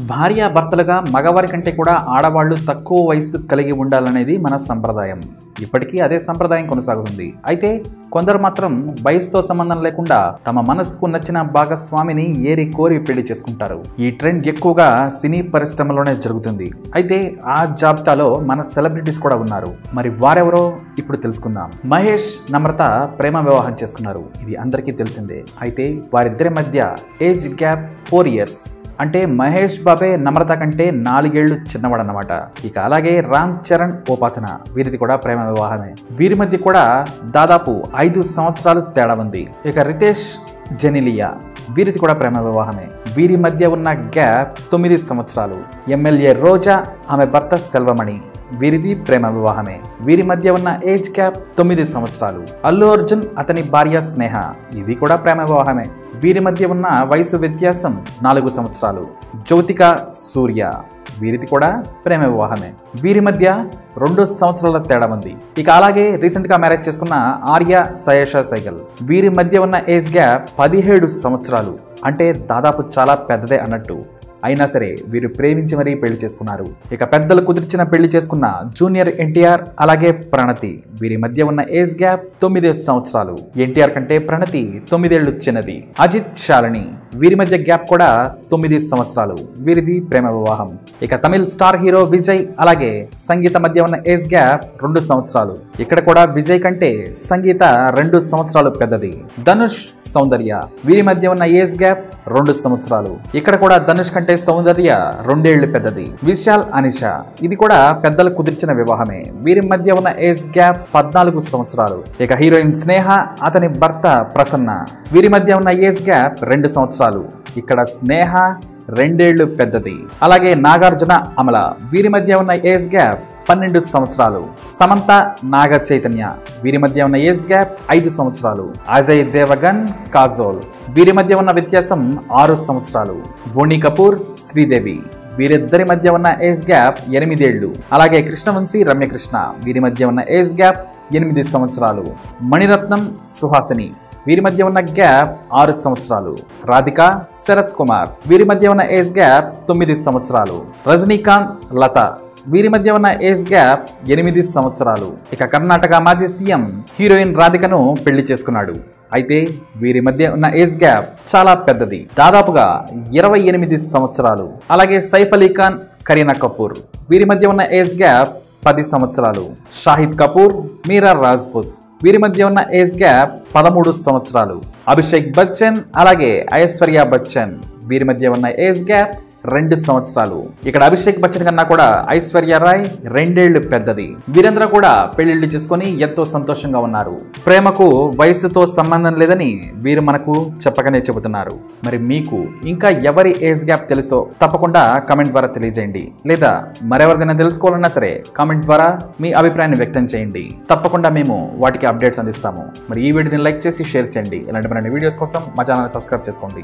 భార్యాభర్తలుగా మగవారి కంటే కూడా ఆడవాళ్ళు తక్కువ వయసు కలిగి ఉండాలనేది మన సంప్రదాయం ఇప్పటికీ అదే సంప్రదాయం కొనసాగుతుంది అయితే కొందరు మాత్రం వయసుతో సంబంధం లేకుండా తమ మనసుకు నచ్చిన భాగస్వామిని ఏరి కోరి పెళ్లి చేసుకుంటారు ఈ ట్రెండ్ ఎక్కువగా సినీ పరిశ్రమలోనే జరుగుతుంది అయితే ఆ జాబితాలో మన సెలబ్రిటీస్ కూడా ఉన్నారు మరి వారెవరో ఇప్పుడు తెలుసుకుందాం మహేష్ నమ్రత ప్రేమ వివాహం చేసుకున్నారు ఇది అందరికీ తెలిసిందే అయితే వారిద్దరి మధ్య ఏజ్ గ్యాప్ ఫోర్ ఇయర్స్ అంటే మహేష్ బాబే నమ్రత కంటే నాలుగేళ్లు చిన్నవాడన్నమాట ఇక అలాగే రామ్ చరణ్ ఉపాసన వీరిది కూడా ప్రేమ వివాహమే వీరి మధ్య కూడా దాదాపు ఐదు సంవత్సరాలు తేడా ఉంది ఇక రితేష్ జెనిలియా వీరిది కూడా ప్రేమ వివాహమే వీరి మధ్య ఉన్న గ్యాప్ తొమ్మిది సంవత్సరాలు ఎమ్మెల్యే రోజా ఆమె భర్త సెల్వమణి వీరిది ప్రేమ వివాహమే వీరి మధ్య ఉన్న ఏజ్ గ్యాప్ తొమ్మిది సంవత్సరాలు అల్లు అర్జున్ అతని భార్య స్నేహ ఇది కూడా ప్రేమ వివాహమే వీరి మధ్య ఉన్న వయసు వ్యత్యాసం నాలుగు సంవత్సరాలు జ్యోతిక సూర్య వీరిది కూడా ప్రేమ వివాహమే వీరి మధ్య రెండు సంవత్సరాల తేడా ఉంది ఇక అలాగే రీసెంట్ గా మ్యారేజ్ చేసుకున్న ఆర్య సయేషా సైగల్ వీరి మధ్య ఉన్న ఏజ్ గ్యాప్ పదిహేడు సంవత్సరాలు అంటే దాదాపు చాలా పెద్దదే అన్నట్టు అయినా సరే వీరు ప్రేమించి మరీ పెళ్లి చేసుకున్నారు ఇక పెద్దలు కుదిర్చిన పెళ్లి చేసుకున్న జూనియర్ ఎన్టీఆర్ అలాగే ప్రణతి వీరి మధ్య ఉన్న ఏజ్ గ్యాప్ తొమ్మిది సంవత్సరాలు ఎన్టీఆర్ కంటే ప్రణతి తొమ్మిదేళ్లు చిన్నది అజిత్ శాలిని వీరి మధ్య గ్యాప్ కూడా తొమ్మిది సంవత్సరాలు వీరిది ప్రేమ వివాహం ఇక తమిళ్ స్టార్ హీరో విజయ్ అలాగే సంగీత మధ్య ఉన్న ఏజ్ గ్యాప్ రెండు సంవత్సరాలు ఇక్కడ కూడా విజయ్ కంటే సంగీత రెండు సంవత్సరాలు పెద్దది ధనుష్ సౌందర్య వీరి మధ్య ఉన్న ఏజ్ గ్యాప్ రెండు సంవత్సరాలు ఇక్కడ కూడా ధనుష్ కంటే సౌందర్య రెండేళ్లు పెద్దది విశాల్ అనిష ఇది కూడా పెద్దలు కుదిర్చిన వివాహమే వీరి మధ్య ఉన్న ఏజ్ గ్యాప్ పద్నాలుగు సంవత్సరాలు ఇక హీరోయిన్ స్నేహ అతని భర్త ప్రసన్న వీరి మధ్య ఉన్న ఏజ్ గ్యాప్ రెండు సంవత్సరాలు ఇక్కడ స్నేహ రెండేళ్లు పెద్దది అలాగే నాగార్జున అమల వీరి మధ్య ఉన్న ఏజ్ గ్యాప్ పన్నెండు సంవత్సరాలు సమంత నాగ చైతన్య వీరి మధ్య ఉన్న ఏజ్ గ్యాప్ ఐదు సంవత్సరాలు అజయ్ దేవగన్ కాజోల్ వీరి మధ్య ఉన్న వ్యత్యాసం ఆరు సంవత్సరాలు బోని కపూర్ శ్రీదేవి వీరిద్దరి మధ్య ఉన్న ఏజ్ గ్యాప్ ఎనిమిదేళ్లు అలాగే కృష్ణవంశీ రమ్యకృష్ణ వీరి మధ్య ఉన్న ఏజ్ గ్యాప్ ఎనిమిది సంవత్సరాలు మణిరత్నం సుహాసిని వీరి మధ్య ఉన్న గ్యాప్ ఆరు సంవత్సరాలు రాధిక శరత్ కుమార్ వీరి మధ్య ఉన్న ఏజ్ గ్యాప్ తొమ్మిది సంవత్సరాలు రజనీకాంత్ లత వీరి మధ్య ఉన్న ఏజ్ గ్యాప్ ఎనిమిది సంవత్సరాలు ఇక కర్ణాటక మాజీ సీఎం హీరోయిన్ రాధికను పెళ్లి చేసుకున్నాడు అయితే వీరి మధ్య ఉన్న ఏజ్ గ్యాప్ చాలా పెద్దది దాదాపుగా ఇరవై ఎనిమిది సంవత్సరాలు అలాగే సైఫ్ అలీ ఖాన్ కరీనా కపూర్ వీరి మధ్య ఉన్న ఏజ్ గ్యాప్ పది సంవత్సరాలు షాహిద్ కపూర్ మీరా రాజ్పుత్ వీరి మధ్య ఉన్న ఏజ్ గ్యాప్ పదమూడు సంవత్సరాలు అభిషేక్ బచ్చన్ అలాగే ఐశ్వర్య బచ్చన్ వీరి మధ్య ఉన్న ఏజ్ గ్యాప్ రెండు సంవత్సరాలు ఇక్కడ అభిషేక్ బచ్చన్ కన్నా కూడా ఐశ్వర్య రాయ్ రెండేళ్లు పెద్దది వీరందరూ కూడా పెళ్లిళ్ళు చేసుకొని ఎంతో సంతోషంగా ఉన్నారు ప్రేమకు వయసుతో సంబంధం లేదని వీరు మనకు చెప్పకనే చెబుతున్నారు మరి మీకు ఇంకా ఎవరి ఏజ్ గ్యాప్ తెలుసో తప్పకుండా కమెంట్ ద్వారా తెలియజేయండి లేదా మరెవరిదైనా తెలుసుకోవాలన్నా సరే కామెంట్ ద్వారా మీ అభిప్రాయాన్ని వ్యక్తం చేయండి తప్పకుండా మేము వాటికి అప్డేట్స్ అందిస్తాము మరి ఈ వీడియోని లైక్ చేసి షేర్ చేయండి ఇలాంటి మరిన్ని వీడియోస్ కోసం మా ఛానల్ సబ్స్క్రైబ్ చేసుకోండి